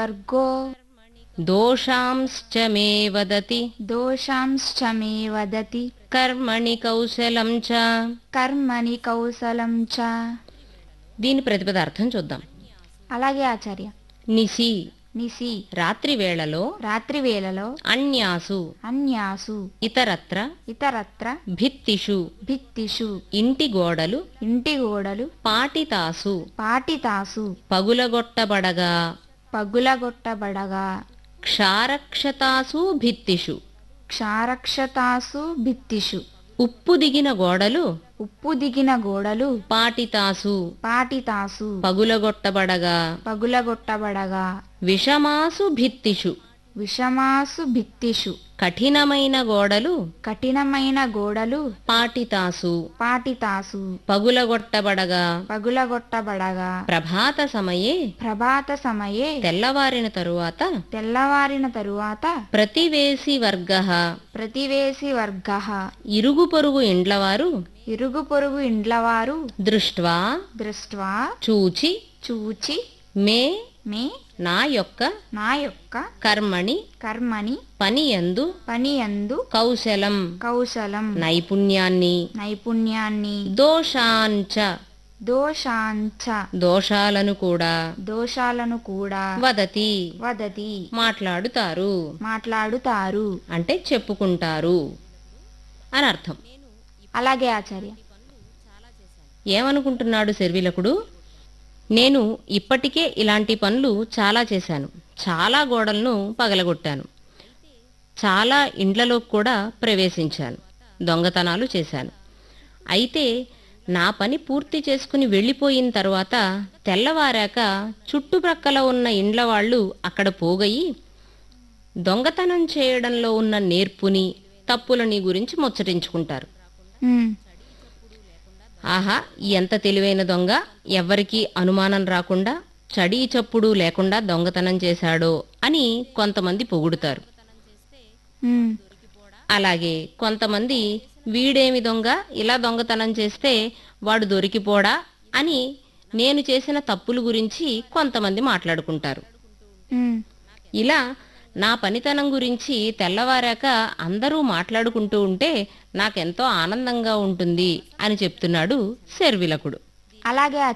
Virgo దోషాంశ్చ మే వదతి దోషాంశ్చ మే వదతి కర్మణి కౌశలం చ కర్మని కౌశలం చ దీని ప్రతిపదార్థం చూద్దాం అలాగే ఆచార్య నిసి నిసి రాత్రి వేళలో రాత్రి వేళలో అన్యాసు అన్యాసు ఇతరత్ర ఇతరత్ర భిత్తిషు భిత్తిషు ఇంటి గోడలు ఇంటి గోడలు పాటితాసు పాటితాసు పగులగొట్టబడగా పగులగొట్టబడగా క్షారక్షతాసు భిత్తిషు క్షారక్షతాసు భిత్తిషు ఉప్పు దిగిన గోడలు ఉప్పు దిగిన గోడలు పాటితాసు పాటితాసు పగులగొట్టబడగా పగులగొట్టబడగా విషమాసు భిత్తిషు విషమాసు భిత్తిషు కఠినమైన గోడలు కఠినమైన గోడలు పాటితాసు పాటితాసు పగులగొట్టబడగా పగులగొట్టబడగా ప్రభాత సమయే ప్రభాత సమయే తెల్లవారిన తరువాత తెల్లవారిన తరువాత ప్రతివేసి వర్గ ప్రతివేసి వర్గ ఇరుగు పొరుగు ఇండ్లవారు ఇరుగు పొరుగు ఇండ్లవారు దృష్ట్వా దృష్ట్వా చూచి చూచి మే మే నా యొక్క నా యొక్క కర్మణి కర్మని పనియందు పనియందు కౌశలం కౌశలం నైపుణ్యాన్ని నైపుణ్యాన్ని దోషాంచ దోషాంచ దోషాలను కూడా దోషాలను కూడా వదతి వదతి మాట్లాడుతారు మాట్లాడుతారు అంటే చెప్పుకుంటారు అని అర్థం అలాగే ఆచార్య ఏమనుకుంటున్నాడు శర్విలకుడు నేను ఇప్పటికే ఇలాంటి పనులు చాలా చేశాను చాలా గోడలను పగలగొట్టాను చాలా ఇండ్లలో కూడా ప్రవేశించాను దొంగతనాలు చేశాను అయితే నా పని పూర్తి చేసుకుని వెళ్ళిపోయిన తర్వాత తెల్లవారాక చుట్టుప్రక్కల ఉన్న ఇండ్ల వాళ్ళు అక్కడ పోగయి దొంగతనం చేయడంలో ఉన్న నేర్పుని తప్పులని గురించి ముచ్చటించుకుంటారు ఉమ్, ఆహా ఎంత తెలివైన దొంగ ఎవ్వరికీ అనుమానం రాకుండా చడీ చప్పుడు లేకుండా దొంగతనం చేశాడో అని కొంతమంది పొగుడుతారు ఉమ్, అలాగే కొంతమంది వీడేమి దొంగ ఇలా దొంగతనం చేస్తే వాడు దొరికిపోడా అని నేను చేసిన తప్పుల గురించి కొంతమంది మాట్లాడుకుంటారు ఉమ్, ఇలా నా పనితనం గురించి తెల్లవారాక అందరూ మాట్లాడుకుంటూ ఉంటే నాకెంతో ఆనందంగా ఉంటుంది అని చెప్తున్నాడు శర్విలకుడు అలాగే